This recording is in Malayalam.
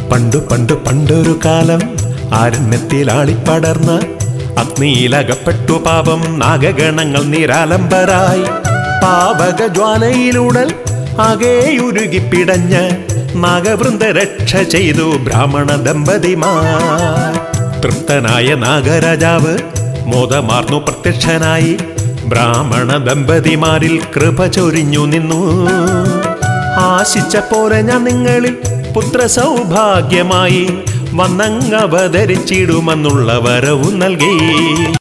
പണ്ടു പണ്ടു പണ്ടൊരു കാലം ആരണ്യത്തിലാളിപ്പടർന്ന അഗ്നിയിലകപ്പെട്ടു പാപം നാഗഗണങ്ങൾ നിരാലംബരായി പാവക ജ്വാലയിലുടൽ ആകെയുരുകിപ്പിടഞ്ഞ് നാഗവൃന്ദ രക്ഷ ചെയ്തു ബ്രാഹ്മണ ദമ്പതിമാർ തൃപ്തനായ നാഗരാജാവ് മോദമാർന്നു പ്രത്യക്ഷനായി ബ്രാഹ്മണ ദമ്പതിമാരിൽ കൃപ ചൊരിഞ്ഞു നിന്നു ആശിച്ച പോലെ ഞാൻ നിങ്ങളിൽ പുത്ര സൗഭാഗ്യമായി വന്നങ്ങ് അവതരിച്ചിടുമെന്നുള്ള വരവു നൽകി